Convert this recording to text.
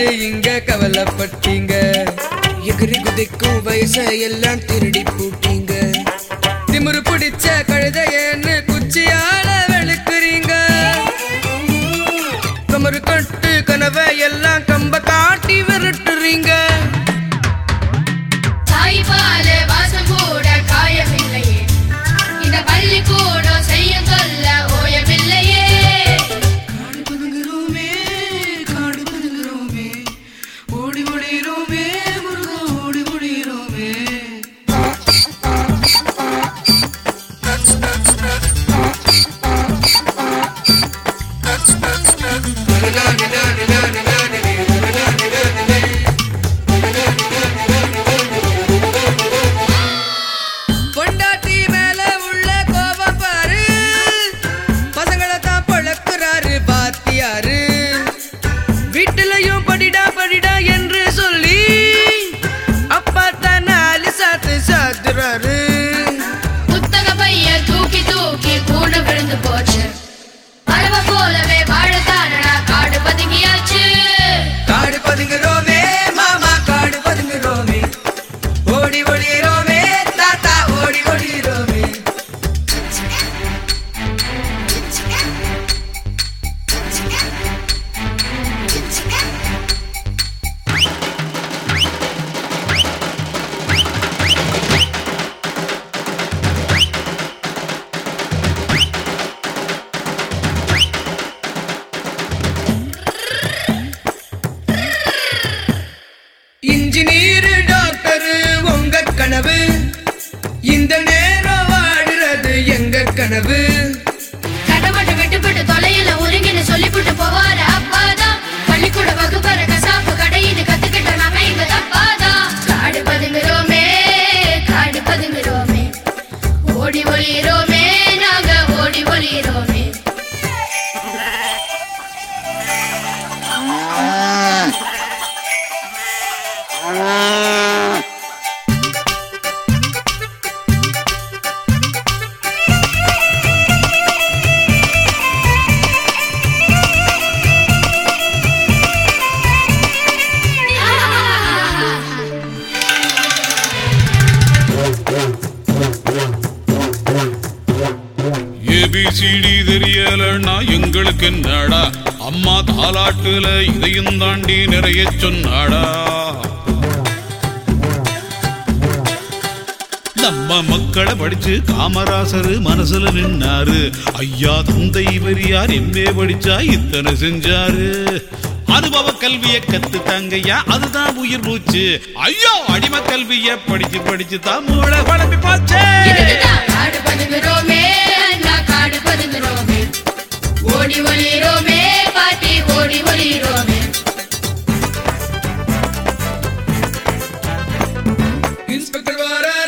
யாரு இங்க கவலைப்பட்டீங்க எகிரி குதிக்கும் வயசை எல்லாம் திருடி பூட்டீங்க திமிரு பிடிச்ச கழுதையேன்னு குச்சியால வெளுக்குறீங்க கமரு கட்டு கனவை எல்லாம் கம்ப காட்டி விரட்டுறீங்க தாய்பாலே வாசம் கூட காயவில்லையே இந்த பள்ளிக்கூடம் செய்யும் தொல்ல ஓயவில்லையே காடு பதுங்குறோமே காடு பதுங்குறோமே ஓடி ஓடிரோமே முருகா ஓடி ஓடிரோமே பொண்டாட்டி மேல உள்ள கோபம் பாரு பசங்களை தான் பழக்குறாரு பாத்தியாரு வீட்டுலயும் படிடா படிடா என்று சொல்லி அப்பா தான் நாலு சாத்து சாத்துறாரு புத்தக பைய தூக்கி தூக்கி கூட விழுந்து போச்சு பறவை போலவே வாழத்தானடா காடு பதுங்கியாச்சு காடு பதுங்குறோமே மாமா காடு பதுங்குறோமே ஓடி ஒளிரோமே தாத்தா ஓடி ஒளிரோமே இன்ஜினியர் டாக்டர் உங்க கனவு இந்த நேரம் வாடுறது எங்க கனவு கடமட்டு விட்டுப்பட்டு தொலையில உருகின்னு சொல்லிவிட்டு போவாரு அப்பாதான் பள்ளிக்கூட வகுப்பற கசாப்பு கடையின்னு கத்துக்கிட்ட நாம இங்க தப்பாதான் காடு பதுங்குறோமே காடு பதுங்குறோமே ஓடி ஒளிரோமே நாங்க ஓடி ஒளிரோமே ஏபிசிடி தெரியலன்னா எங்களுக்கு என்னடா அம்மா தாலாட்டுல இதையும் தாண்டி நிறைய சொன்னாடா நம்ம மக்களை படிச்சு காமராசர் மனசுல நின்னாரு ஐயா தந்தை பெரியார் எம்ஏ படிச்சா இத்தனை செஞ்சாரு அனுபவ கல்விய கத்துட்டாங்கய்யா அதுதான் உயிர் மூச்சு ஐயோ அடிமை கல்விய படிச்சு படிச்சு தான் மூளை குழம்பி போச்சே இதுக்குதான் காடு பதுங்குறோமே அண்ணா காடு பதுங்குறோமே ஓடி ஒளிரோமே பாட்டி ஓடி ஒளிரோமே இன்ஸ்பெக்டர் வாரா